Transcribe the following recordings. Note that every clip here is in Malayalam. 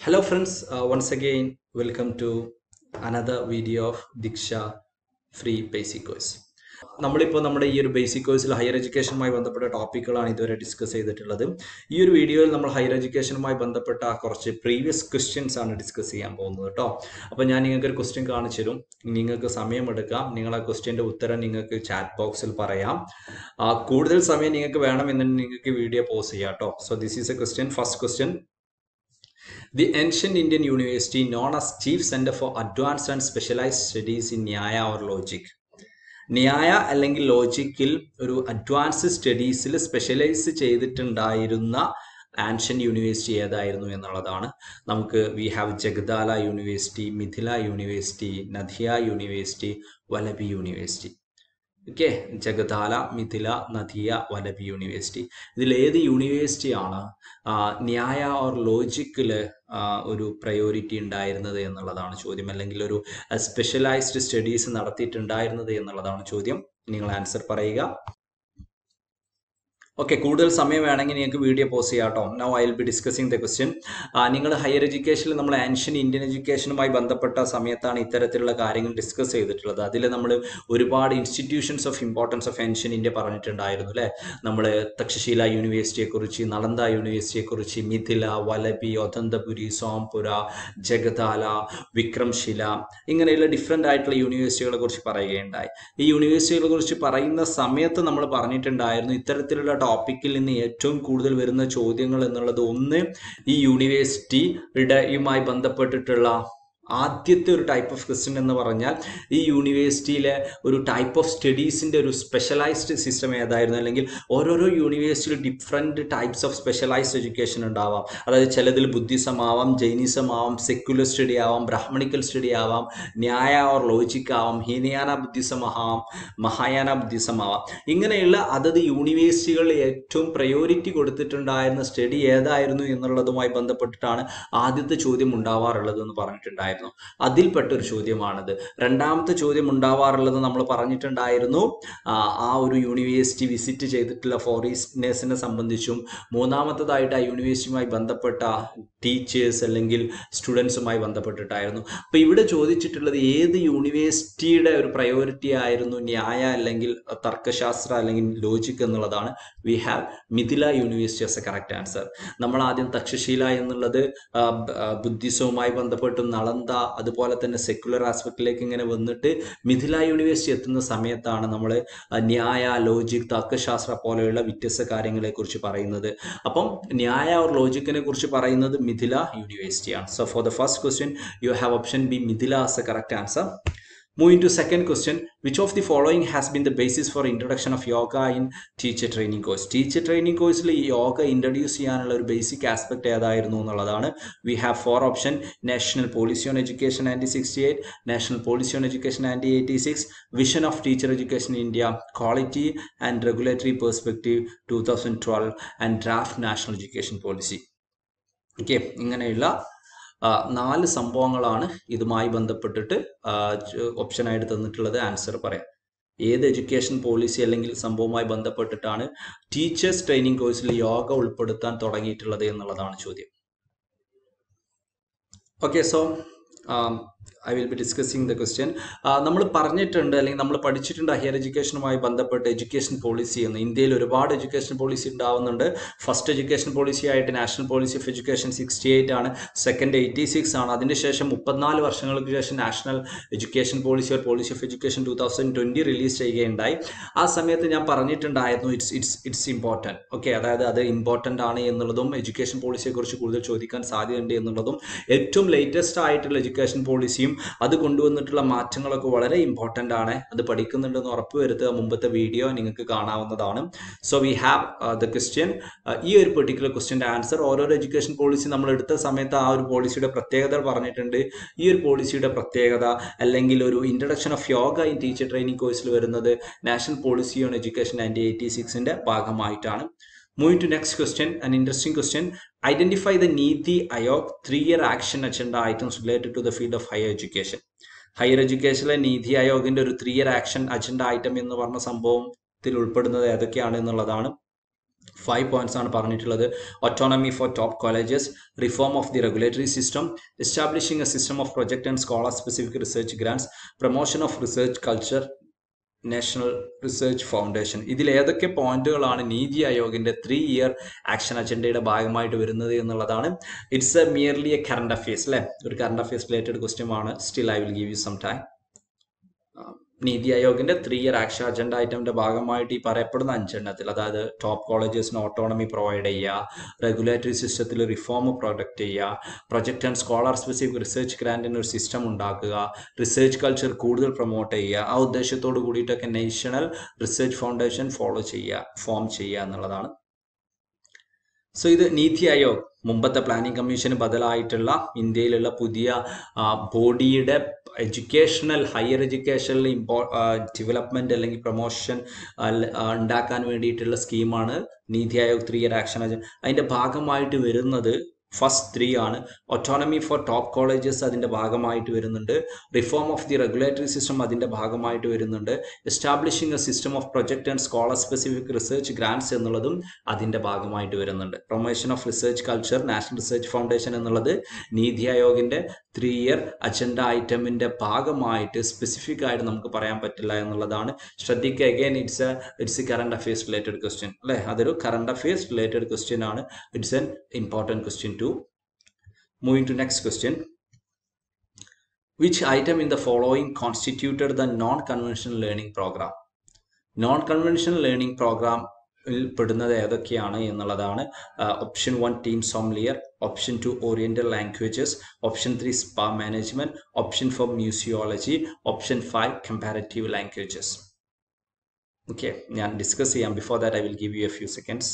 Hello friends, uh, once again welcome to another video of Diksha Free Basic Course. നമ്മളിപ്പോൾ നമ്മുടെ ഈ ഒരു ബേസിക് കോഴ്സിൽ ഹയർ എഡ്യൂക്കേഷനുമായി ബന്ധപ്പെട്ട ടോപ്പിക്കുകളാണ് ഇതുവരെ ഡിസ്കസ് ചെയ്തിട്ടുള്ളത് ഈ ഒരു വീഡിയോയിൽ നമ്മൾ ഹയർ എഡ്യൂക്കേഷനുമായി ബന്ധപ്പെട്ട കുറച്ച് പ്രീവിയസ് ക്വസ്റ്റ്യൻസ് ആണ് ഡിസ്കസ് ചെയ്യാൻ പോകുന്നത് കേട്ടോ അപ്പോൾ ഞാൻ നിങ്ങൾക്ക് ഒരു ക്വസ്റ്റ്യൻ കാണിച്ചു തരും നിങ്ങൾക്ക് സമയമെടുക്കാം നിങ്ങൾ ആ ക്വസ്റ്റ്യൻ്റെ ഉത്തരം നിങ്ങൾക്ക് ചാറ്റ് ബോക്സിൽ പറയാം ആ, കൂടുതൽ സമയം നിങ്ങൾക്ക് വേണമെന്നുണ്ടെങ്കിൽ നിങ്ങൾക്ക് വീഡിയോ പോസ് ചെയ്യാം കേട്ടോ so this is a question first question The ancient Indian university known as Chief Center for Advanced and Specialized Studies in Nyaya or Logic. ന്യായ അല്ലെങ്കിൽ ലോജിക്കിൽ ഒരു അഡ്വാൻസ് സ്റ്റഡീസിൽ സ്പെഷ്യലൈസ് ചെയ്തിട്ടുണ്ടായിരുന്ന ആൻഷ്യൻ യൂണിവേഴ്സിറ്റി ഏതായിരുന്നു എന്നുള്ളതാണ് നമുക്ക് we have Jagadala university Mithila university Nadia university Valabhi university okay Jagadala Mithila Nadia Valabhi university ഇതിൽ ഏത് യൂണിവേഴ്സിറ്റിയാണ് ന്യായ ഓർ ലോജിക്കിൽ ഒരു പ്രയോറിറ്റി ഉണ്ടായിരുന്നത് എന്നുള്ളതാണ് ചോദ്യം അല്ലെങ്കിൽ ഒരു സ്പെഷ്യലൈസ്ഡ് സ്റ്റഡീസ് നടത്തിയിട്ടുണ്ടായിരുന്നത് എന്നുള്ളതാണ് ചോദ്യം നിങ്ങൾ ആൻസർ പറയുക ഓക്കെ കൂടുതൽ സമയം വേണമെങ്കിൽ നിങ്ങൾക്ക് വീഡിയോ പോസ് ചെയ്യാം കേട്ടോ now I will be discussing the question നിങ്ങൾ ഹയർ എഡ്യൂക്കേഷനിൽ നമ്മൾ ആൻഷ്യൻ ഇന്ത്യൻ എഡ്യൂക്കേഷനുമായി ബന്ധപ്പെട്ട സമയത്താണ് ഇത്തരത്തിലുള്ള കാര്യങ്ങൾ ഡിസ്കസ് ചെയ്തിട്ടുള്ളത് അതിൽ നമ്മൾ ഒരുപാട് institutions of importance of ancient India പറഞ്ഞിട്ടുണ്ടായിരുന്നു അല്ലേ നമ്മൾ തക്ഷശീല യൂണിവേഴ്സിറ്റിയെക്കുറിച്ച് നളന്ദ യൂണിവേഴ്സിറ്റിയെക്കുറിച്ച് മിഥില വലബി ഒതന്തപുരി സോംപുര ജഗദാല വിക്രംശില ഇങ്ങനെയുള്ള ഡിഫറെൻ്റ് ആയിട്ടുള്ള യൂണിവേഴ്സിറ്റികളെ കുറിച്ച് പറയുകയുണ്ടായി ഈ യൂണിവേഴ്സിറ്റികളെ കുറിച്ച് പറയുന്ന സമയത്ത് നമ്മൾ പറഞ്ഞിട്ടുണ്ടായിരുന്നു ഇത്തരത്തിലുള്ള ടോപ്പിക്കിൽ നിന്ന് ഏറ്റവും കൂടുതൽ വരുന്ന ചോദ്യങ്ങൾ എന്നുള്ളത് ഒന്ന് ഈ യൂണിവേഴ്സിറ്റിയുമായി ബന്ധപ്പെട്ടിട്ടുള്ള ആദ്യത്തെ ഒരു ടൈപ്പ് ഓഫ് ക്വസ്റ്റ്യൻ എന്ന് പറഞ്ഞാൽ ഈ യൂണിവേഴ്സിറ്റിയിലെ ഒരു ടൈപ്പ് ഓഫ് സ്റ്റഡീസിൻ്റെ ഒരു സ്പെഷ്യലൈസ്ഡ് സിസ്റ്റം ഏതായിരുന്നു അല്ലെങ്കിൽ ഓരോരോ യൂണിവേഴ്സിറ്റിയിൽ different types of specialised education ഉണ്ടാവാം അതായത് ചിലതിൽ ബുദ്ധിസം ആവാം ജൈനിസം ആവാം സെക്യുലർ സ്റ്റഡി ആവാം ബ്രാഹ്മണിക്കൽ സ്റ്റഡി ആവാം ന്യായ ഓർ ലോജിക് ആവാം ഹീനയാന ബുദ്ധിസം ആവാം മഹായാന ബുദ്ധിസം ആവാം ഇങ്ങനെയുള്ള അതത് യൂണിവേഴ്സിറ്റികളിൽ ഏറ്റവും പ്രയോറിറ്റി കൊടുത്തിട്ടുണ്ടായിരുന്ന സ്റ്റഡി ഏതായിരുന്നു എന്നുള്ളതുമായി ബന്ധപ്പെട്ടിട്ടാണ് ആദ്യത്തെ ചോദ്യം ഉണ്ടാവാറുള്ളത് എന്ന് പറഞ്ഞിട്ടുണ്ടായിരുന്നു അതിൽപ്പെട്ട ഒരു ചോദ്യമാണിത് രണ്ടാമത്തെ ചോദ്യം ഉണ്ടാവാറുള്ളത് നമ്മൾ പറഞ്ഞിട്ടുണ്ടായിരുന്നു ആ, ആ ഒരു യൂണിവേഴ്സിറ്റി വിസിറ്റ് ചെയ്തിട്ടുള്ള ഫോറിനേഴ്സിനെ സംബന്ധിച്ചും മൂന്നാമത്തതായിട്ട് ആ യൂണിവേഴ്സിറ്റിയുമായി ബന്ധപ്പെട്ട ടീച്ചേഴ്സ് അല്ലെങ്കിൽ സ്റ്റുഡൻസുമായി ബന്ധപ്പെട്ടിട്ടായിരുന്നു അപ്പോൾ ഇവിടെ ചോദിച്ചിട്ടുള്ളത് ഏത് യൂണിവേഴ്സിറ്റിയുടെ ഒരു പ്രയോറിറ്റി ആയിരുന്നു ന്യായ അല്ലെങ്കിൽ തർക്കശാസ്ത്ര അല്ലെങ്കിൽ ലോജിക് എന്നുള്ളതാണ് we have Mithila university as a correct answer നമ്മൾ ആദ്യം തക്ഷശീല എന്നുള്ളത് ആ, ബ- ആ, ബുദ്ധിസവുമായി ബന്ധപ്പെട്ടും നളന്ത അതുപോലെ തന്നെ സെക്യുലർ ആസ്പെക്റ്റിലേക്ക് ഇങ്ങനെ വന്നിട്ട് മിഥില യൂണിവേഴ്സിറ്റി എത്തുന്ന സമയത്താണ് നമ്മൾ ന്യായ ലോജിക് തർക്കശാസ്ത്ര പോലെയുള്ള വ്യത്യസ്ത കാര്യങ്ങളെ കുറിച്ച് പറയുന്നത് അപ്പം ന്യായ ഓർ ലോജിക്കിനെ കുറിച്ച് പറയുന്നത് മിഥില യൂണിവേഴ്സിറ്റിയാണ് so for the first question you have option B Mithila as a correct answer Moving to second question, which of the following has been the basis for introduction of yoga in teacher training course? Teacher training കോഴ്സിൽ ഈ യോഗ ഇൻട്രൊഡ്യൂസ് ചെയ്യാനുള്ള ഒരു ബേസിക് ആസ്പെക്ട് ഏതായിരുന്നു എന്നുള്ളതാണ് we have four option national policy on education nineteen sixty eight national policy on education nineteen eighty six vision of teacher education India quality and regulatory perspective two thousand twelve and draft national education policy okay ഇങ്ങനെയുള്ള ആ, നാല് സംഭവങ്ങളാണ് ഇതുമായി ബന്ധപ്പെട്ടിട്ട് ഓപ്ഷനായിട്ട് തന്നിട്ടുള്ളത് ആൻസർ പറയാം ഏത് എഡ്യൂക്കേഷൻ പോളിസി അല്ലെങ്കിൽ സംഭവവുമായി ബന്ധപ്പെട്ടിട്ടാണ് ടീച്ചേഴ്സ് ട്രെയിനിങ് കോഴ്സിൽ യോഗ ഉൾപ്പെടുത്താൻ തുടങ്ങിയിട്ടുള്ളത് എന്നുള്ളതാണ് ചോദ്യം okay so I will be discussing the question നമ്മൾ പറഞ്ഞിട്ടുണ്ട് അല്ലെങ്കിൽ നമ്മൾ പഠിച്ചിട്ടുണ്ട് ഹയർ എഡ്യൂക്കേഷനുമായി ബന്ധപ്പെട്ട് എഡ്യൂക്കേഷൻ പോളിസി എന്ന് ഇന്ത്യയിൽ ഒരുപാട് എഡ്യൂക്കേഷൻ പോളിസി ഉണ്ടാവുന്നുണ്ട് ഫസ്റ്റ് എഡ്യൂക്കേഷൻ പോളിസി ആയിട്ട് national policy of education sixty eight ആണ് സെക്കൻഡ് എയ്റ്റി സിക്സ് ആണ് അതിനുശേഷം മുപ്പത്തിനാല് വർഷങ്ങൾക്ക് ശേഷം national education policy or policy of education two thousand twenty release ചെയ്യുകയുണ്ടായി ആ സമയത്ത് ഞാൻ പറഞ്ഞിട്ടുണ്ടായിരുന്നു it's it's it's important okay അതായത് അത് ഇമ്പോർട്ടൻ്റ് ആണ് എന്നുള്ളതും എഡ്യൂക്കേഷൻ പോളിസിയെക്കുറിച്ച് കൂടുതൽ ചോദിക്കാൻ സാധ്യതയുണ്ട് എന്നുള്ളതും ഏറ്റവും ലേറ്റസ്റ്റ് ആയിട്ടുള്ള എഡ്യൂക്കേഷൻ പോളിസിയും അത് കൊണ്ടുവന്നിട്ടുള്ള മാറ്റങ്ങളൊക്കെ വളരെ ഇമ്പോർട്ടൻ്റ് ആണ് അത് പഠിക്കുന്നുണ്ടെന്ന് ഉറപ്പുവരുത്തുക മുമ്പത്തെ വീഡിയോ നിങ്ങൾക്ക് കാണാവുന്നതാണ് so we have the question ഈ ഒരു പെർട്ടിക്കുലർ ക്വസ്റ്റ്യൻ്റെ ആൻസർ ഓരോരോ എഡ്യൂക്കേഷൻ പോളിസി നമ്മൾ എടുത്ത സമയത്ത് ആ ഒരു പോളിസിയുടെ പ്രത്യേകത പറഞ്ഞിട്ടുണ്ട് ഈ ഒരു പോളിസിയുടെ പ്രത്യേകത അല്ലെങ്കിൽ ഒരു introduction of yoga in teacher training കോഴ്സിൽ വരുന്നത് national policy on education nineteen eighty സിക്സിൻ്റെ ഭാഗമായിട്ടാണ് Moving to next question, an interesting question. Identify the Niti Ayog three-year action agenda items related to the field of higher education. Higher എഡ്യൂക്കേഷനിലെ നീതി ആയോഗിന്റെ ഒരു three year action agenda item എന്ന് പറഞ്ഞ സംഭവത്തിൽ ഉൾപ്പെടുന്നത് ഏതൊക്കെയാണ് എന്നുള്ളതാണ് ഫൈവ് പോയിന്റ്സ് ആണ് പറഞ്ഞിട്ടുള്ളത് autonomy for top colleges reform of the regulatory system establishing a system of project and scholar specific research grants promotion of research culture national research foundation ഇതിൽ ഏതൊക്കെ പോയിന്റുകളാണ് നീതി ആയോഗിന്റെ ത്രീ ഇയർ ആക്ഷൻ അജണ്ടയുടെ ഭാഗമായിട്ട് വരുന്നത് എന്നുള്ളതാണ് it's a merely a current affairs അല്ലേ ഒരു കറണ്ട് അഫയേഴ്സ് റിലേറ്റഡ് ക്വസ്റ്റ്യൻ ആണ് still I will give you some time NITI ആയോഗിന്റെ ത്രീ ഇയർ ആക്ഷൻ അജണ്ട ഐറ്റമിന്റെ ഭാഗമായിട്ട് ഈ പറയപ്പെടുന്ന അഞ്ചെണ്ണത്തിൽ അതായത് ടോപ്പ് കോളേജസിന് ഓട്ടോണമി പ്രൊവൈഡ് ചെയ്യുക റെഗുലേറ്ററി സിസ്റ്റത്തിൽ റിഫോം പ്രൊഡക്റ്റ് ചെയ്യുക project and scholar specific research ഗ്രാൻഡിന് ഒരു സിസ്റ്റം ഉണ്ടാക്കുക റിസർച്ച് കൾച്ചർ കൂടുതൽ പ്രൊമോട്ട് ചെയ്യുക ആ ഉദ്ദേശത്തോട് കൂടിയിട്ടൊക്കെ നാഷണൽ റിസർച്ച് ഫൗണ്ടേഷൻ ഫോളോ ചെയ്യുക ഫോം ചെയ്യുക എന്നുള്ളതാണ് സോ ഇത് നീതി ആയോഗ് മുമ്പത്തെ പ്ലാനിംഗ് കമ്മീഷന് ബദലായിട്ടുള്ള ഇന്ത്യയിലുള്ള പുതിയ ബോഡിയുടെ എഡ്യൂക്കേഷണൽ ഹയർ എഡ്യൂക്കേഷനിൽ ഇമ്പോ ഡെവലപ്മെന്റ് അല്ലെങ്കിൽ പ്രൊമോഷൻ ഉണ്ടാക്കാൻ വേണ്ടിയിട്ടുള്ള സ്കീമാണ് നീതി ആയോഗ് ത്രീ ഇയർ ആക്ഷൻ അതിന്റെ ഭാഗമായിട്ട് വരുന്നത് ഫസ്റ്റ് ത്രീ ആണ് ഒറ്റോണമി ഫോർ ടോപ്പ് കോളേജസ് അതിൻ്റെ ഭാഗമായിട്ട് വരുന്നുണ്ട് reform of the regulatory system അതിൻ്റെ ഭാഗമായിട്ട് വരുന്നുണ്ട് establishing a system of project and scholar specific research grants എന്നുള്ളതും അതിൻ്റെ ഭാഗമായിട്ട് വരുന്നുണ്ട് promotion of research culture national research foundation എന്നുള്ളത് നീതി ആയോഗിൻ്റെ ത്രീ ഇയർ അജണ്ട ഐറ്റമിൻ്റെ ഭാഗമായിട്ട് സ്പെസിഫിക് ആയിട്ട് നമുക്ക് പറയാൻ പറ്റില്ല എന്നുള്ളതാണ് ശ്രദ്ധിക്കുക again it's a it's a current affairs related question അല്ലേ അതൊരു കറണ്ട് അഫയേഴ്സ് റിലേറ്റഡ് ക്വസ്റ്റ്യൻ ആണ് it's an important question to moving to next question which item in the following constituted the non conventional learning programme non conventional learning programme പെടുന്നത് ഏതൊക്കെയാണ് എന്നുള്ളതാണ് option one tea sommelier option two oriental languages option three spa management option four museology option five comparative languages okay ഞാൻ ഡിസ്കസ് ചെയ്യാം before that I will give you a few seconds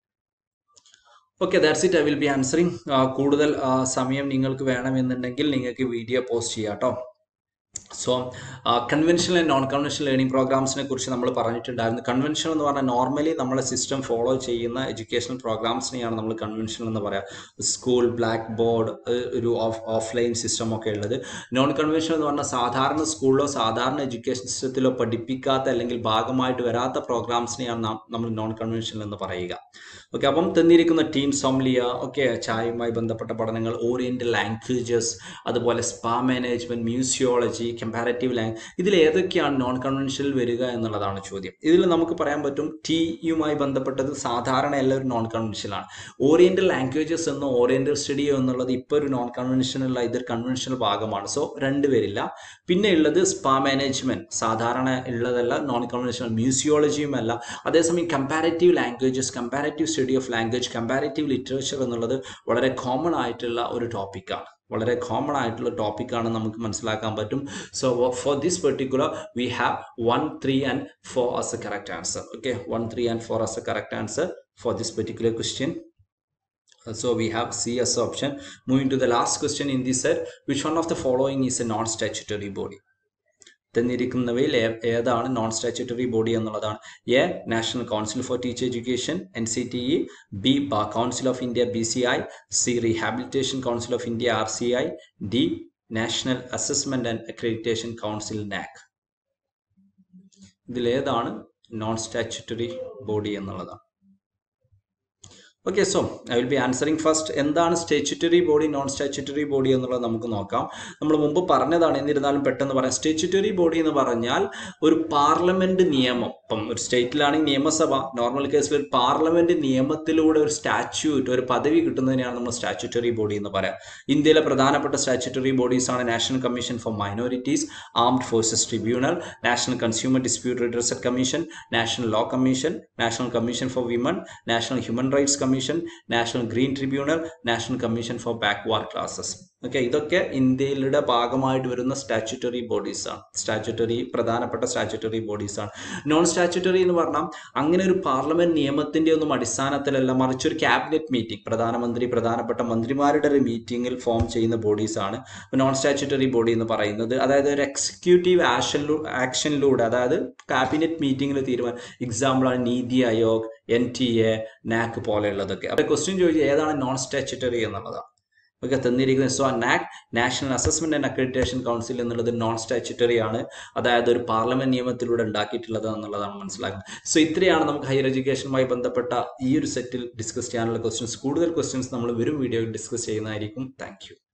okay that's it I will be answering കൂടുതൽ സമയം നിങ്ങൾക്ക് വേണമെന്നുണ്ടെങ്കിൽ നിങ്ങൾക്ക് വീഡിയോ പോസ്റ്റ് ചെയ്യാം കേട്ടോ so conventional and non conventional learning പ്രോഗ്രാംസിനെ കുറിച്ച് നമ്മൾ പറഞ്ഞിട്ടുണ്ടായിരുന്നു കൺവെൻഷൻ എന്ന് പറഞ്ഞാൽ നോർമലി നമ്മളെ സിസ്റ്റം ഫോളോ ചെയ്യുന്ന എഡ്യൂക്കേഷണൽ പ്രോഗ്രാംസിനെയാണ് നമ്മൾ കൺവെൻഷണൽ എന്ന് പറയുക സ്കൂൾ ബ്ലാക്ക് ബോർഡ് ഒരു ഓഫ് ഓഫ്ലൈൻ സിസ്റ്റം ഒക്കെ ഉള്ളത് നോൺ കൺവെൻഷണൽ എന്ന് പറഞ്ഞാൽ സാധാരണ സ്കൂളിലോ സാധാരണ എഡ്യൂക്കേഷൻ സിസ്റ്റത്തിലോ പഠിപ്പിക്കാത്ത അല്ലെങ്കിൽ ഭാഗമായിട്ട് വരാത്ത പ്രോഗ്രാംസിനെയാണ് നമ്മൾ നോൺ കൺവെൻഷണൽ എന്ന് പറയുക ഓക്കെ അപ്പം തന്നിരിക്കുന്ന ടീം സോംലിയ ഓക്കെ ചായയുമായി ബന്ധപ്പെട്ട പഠനങ്ങൾ ഓറിയന്റൽ ലാംഗ്വേജസ് അതുപോലെ സ്പാ മാനേജ്മെന്റ് മ്യൂസിയോളജി കമ്പാരറ്റീവ് ലാംഗ് ഇതിൽ ഏതൊക്കെയാണ് നോൺ കൺവെൻഷനിൽ വരിക എന്നുള്ളതാണ് ചോദ്യം ഇതിൽ നമുക്ക് പറയാൻ പറ്റും ടിയുമായി ബന്ധപ്പെട്ടത് സാധാരണ എല്ലാവരും നോൺ കൺവെൻഷനാണ് ഓറിയന്റൽ ലാംഗ്വേജസ് എന്നോ ഓറിയന്റൽ സ്റ്റഡിയോ എന്നുള്ളത് ഇപ്പോൾ ഒരു നോൺ കൺവെൻഷനൽ ഇതൊരു കൺവെൻഷണൽ ഭാഗമാണ് സോ രണ്ടുപേരില്ല പിന്നെ ഉള്ളത് സ്പാ മാനേജ്മെന്റ് സാധാരണ ഉള്ളതല്ല നോൺ കൺവെൻഷണൽ മ്യൂസിയോളജിയും അല്ല അതേസമയം comparative languages comparative study of language comparative literature എന്നുള്ളത് വളരെ കോമൺ ആയിട്ടുള്ള ഒരു ടോപ്പിക്കാണ് വളരെ കോമൺ ആയിട്ടുള്ള ടോപ്പിക്കാണ് നമുക്ക് മനസ്സിലാക്കാൻ പറ്റും so for this particular we have one three and four as a correct answer okay one three and four as a correct answer for this particular question Uh, so we have c as option moving to the last question in this set which one of the following is a non-statutory body തന്നിരിക്കുന്നവയിൽ ഏ- ഏതാണ് നോൺ സ്റ്റാച്യൂട്ടറി ബോഡി എന്നുള്ളതാണ് A national council for teacher education N C T E B ബാ council of India B C I C rehabilitation council of India R C I D national assessment and accreditation council NAAC ഇതിലേതാണ് നോൺ സ്റ്റാച്യൂട്ടറി ബോഡി എന്നുള്ളതാണ് okay so I will be answering first എന്താണ് statutory body non statutory body എന്നുള്ളത് നമുക്ക് നോക്കാം നമ്മൾ മുമ്പ് പറഞ്ഞതാണ് എന്നിരുന്നാലും പെട്ടെന്ന് പറയാം സ്റ്റാച്യൂട്ടറി ബോഡി എന്ന് പറഞ്ഞാൽ ഒരു പാർലമെന്റ് നിയമം ഇപ്പം ഒരു സ്റ്റേറ്റിലാണെങ്കിൽ നിയമസഭ നോർമൽ കേസിൽ ഒരു പാർലമെന്റ് നിയമത്തിലൂടെ ഒരു സ്റ്റാച്യൂട്ട് ഒരു പദവി കിട്ടുന്നതിനെയാണ് നമ്മൾ സ്റ്റാച്യൂട്ടറി ബോഡി എന്ന് പറയാം ഇന്ത്യയിലെ പ്രധാനപ്പെട്ട സ്റ്റാച്യൂട്ടറി ബോഡീസ് ആണ് national commission for minorities armed forces tribunal national consumer dispute redressal commission national law commission national commission for women national human rights commission national green tribunal national commission for backward classes okay ഇതൊക്കെ ഇന്ത്യയിലെ ഭാഗമായിട്ട് വരുന്ന സ്റ്റാച്യൂട്ടറി ബോഡീസ് ആണ് സ്റ്റാച്യൂട്ടറി പ്രധാനപ്പെട്ട സ്റ്റാച്യൂട്ടറി ബോഡീസ് ആണ് നോൺ സ്റ്റാച്യൂട്ടറി എന്ന് പറഞ്ഞാൽ അങ്ങനെ ഒരു പാർലമെന്റ് നിയമത്തിന്റെ ഒന്നും അടിസ്ഥാനത്തിലല്ല മറിച്ച് ഒരു ക്യാബിനറ്റ് മീറ്റിംഗ് പ്രധാനമന്ത്രി പ്രധാനപ്പെട്ട മന്ത്രിമാരുടെ ഒരു മീറ്റിംഗിൽ ഫോം ചെയ്യുന്ന ബോഡീസ് ആണ് നോൺ സ്റ്റാച്യൂട്ടറി ബോഡി എന്ന് പറയുന്നത് അതായത് ഒരു എക്സിക്യൂട്ടീവ് ആക്ഷനിലൂ ആക്ഷനിലൂടെ അതായത് ക്യാബിനറ്റ് മീറ്റിംഗിൽ തീരുമാനം എക്സാമ്പിളാണ് നീതി ആയോഗ് എൻ ടി എ നാക്ക് പോലെയുള്ളതൊക്കെ അപ്പോൾ ക്വസ്റ്റ്യൻ ചോദിച്ചാൽ ഏതാണ് നോൺ സ്റ്റാച്യൂട്ടറി എന്നുള്ളതാണ് ഒക്കെ തന്നിരിക്കുന്നത് so NAAC national assessment and accreditation council എന്നുള്ളത് നോൺ സ്റ്റാച്യൂട്ടറി ആണ് അതായത് ഒരു പാർലമെന്റ് നിയമത്തിലൂടെ ഉണ്ടാക്കിയിട്ടുള്ളത് എന്നുള്ളതാണ് മനസ്സിലാക്കുന്നത് സോ ഇത്രയാണ് നമുക്ക് ഹയർ എഡ്യൂക്കേഷനുമായി ബന്ധപ്പെട്ട ഈ ഒരു സെറ്റിൽ ഡിസ്കസ് ചെയ്യാനുള്ള ക്വസ്റ്റ്യൻസ് കൂടുതൽ ക്വസ്റ്റ്യൻസ് നമ്മൾ വരും വീഡിയോയിൽ ഡിസ്കസ് ചെയ്യുന്നതായിരിക്കും താങ്ക്